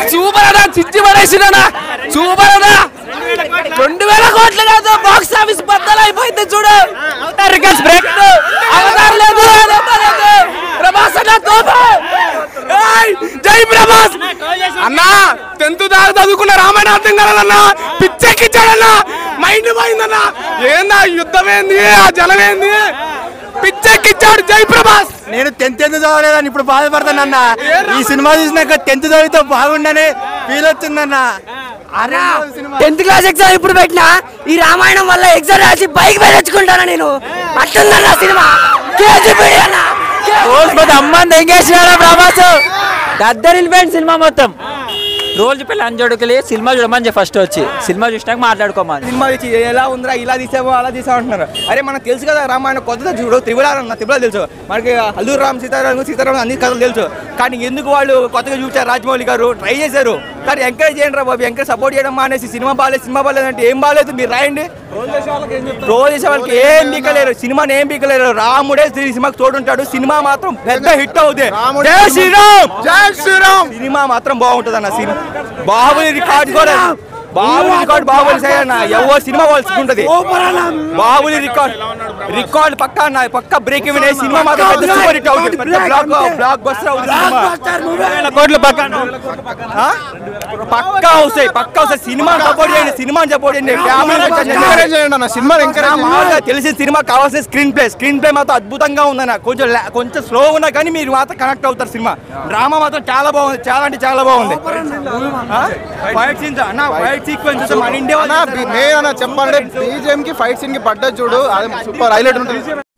Super అన్నా చిచ్చి పడేసినా super అన్నా రెండు వేల కోట్ల కాదు బాక్స్ ఆఫీస్ బద్దలు అయిపోయింది చూడు రికార్డ్స్ బ్రేక్ అవతారం లేదు అదంతా లేదు ప్రభాస్ అన్న తోపు ఏయ్, జై ప్రభాస్ అన్నా టెన్త్ దాకా చదువుకున్న రామాయణ అర్థం కలదన్నా పిచ్చెక్కిచ్చాడన్నా మైండ్ పోయిందన్నా ఏందా యుద్ధం ఏంది ఆ జలం ఏంది పిచ్చెక్కిచ్చాడు జై ప్రభాస్ నేను టెన్త్ ఎందుకు చదవలేదని ఇప్పుడు బాధపడతానన్న ఈ సినిమా చూసినాక టెన్త్ చదివితే బాగుండని ఫీల్ వచ్చిందన్న టెన్త్ క్లాస్ ఎగ్జామ్ ఇప్పుడు పెట్టినా ఈ రామాయణం వల్ల ఎగ్జామ్ రాసి బైక్ మీద తెచ్చుకుంటానా నేను అట్టుందన్న సినిమా కేజీపీడీ అన్న అమ్మాయి ఎంగేసినారా ప్రభాస్ దద్దరిల్లిపోయింది సినిమా మొత్తం రోజు పిల్ల అంజోడుకెళ్ళి సినిమా చూడమని చెప్పి ఫస్ట్ వచ్చి సినిమా చూసినాక మాట్లాడుకోమని సినిమా తెచ్చి ఎలా ఉందిరా ఇలా తీసావో అలా తీసావు అంటున్నారు అరే మనకు తెలుసు కదా రామాయణం కొత్తగా చూడు త్రిపురాలు అన్న త్రిపురాలు తెలుసు మనకి అల్లూరు రామ్ సీతారాం సీతారాం అన్ని కథలు తెలుసు కానీ ఎందుకు వాళ్ళు కొత్తగా చూసారు రాజమౌళి గారు ట్రై చేశారు కానీ ఎంకరేజ్ చేయండి రా బాబు ఎంకరేజ్ సపోర్ట్ చేయడం మానేసి సినిమా బాగాలేదు సినిమా బాగాలేదు అంటే ఏం బాగాలేదు మీరు రాయండి రోజు చేసే వాళ్ళకి ఏం పీకలేరు సినిమాని ఏం పీకలేరు రాముడే ఈ సినిమాకి తోడుంటాడు సినిమా మాత్రం పెద్ద హిట్ అవుతుంది జై శ్రీరామ్ జై శ్రీరామ్ సినిమా మాత్రం బాగుంటుంది అన్న సినిమా బాహుబలి రికార్డ్ కూడా బాహుబలి రికార్డ్ బాహుబలి సై అన్న ఎవరు సినిమా వాళ్ళుకుంటది బాహుబలి రికార్డ్ రికార్డ్ పక్క అన్న పక్క బ్రేక్ ఇవ్వనే సినిమా మాత్రం పెద్ద సూపర్ హిట్ అవుతుంది పెద్ద బ్లాక్ బ్లాక్ బస్టర్ అవుతుంది సినిమా కోట్ల పక్క ఆ? పక్కా వస్తాయి పక్కా వస్తాయి సినిమా సపోర్ట్ చేయండి సినిమా సపోర్ట్ చేయండి ఫ్యామిలీ చేయండి అన్న సినిమా ఎంకరేజ్ మామూలుగా తెలిసిన సినిమా కావాల్సిన స్క్రీన్ ప్లే స్క్రీన్ ప్లే మాత్రం అద్భుతంగా ఉందన్న కొంచెం లా- కొంచెం స్లో ఉన్నా కానీ మీరు మాత్రం కనెక్ట్ అవుతారు సినిమా డ్రామా మాత్రం చాలా బాగుంది చాలా అంటే చాలా బాగుంది ఫైట్ సీన్స్ అన్న ఫైట్ సీక్వెన్స్ మన ఇండియా మెయిన్ అన్న చెప్పాలంటే బీజేఎం కి ఫైట్ సీన్ కి పడ్డ చూడు అది సూపర్ హైలైట్ ఉంటుంది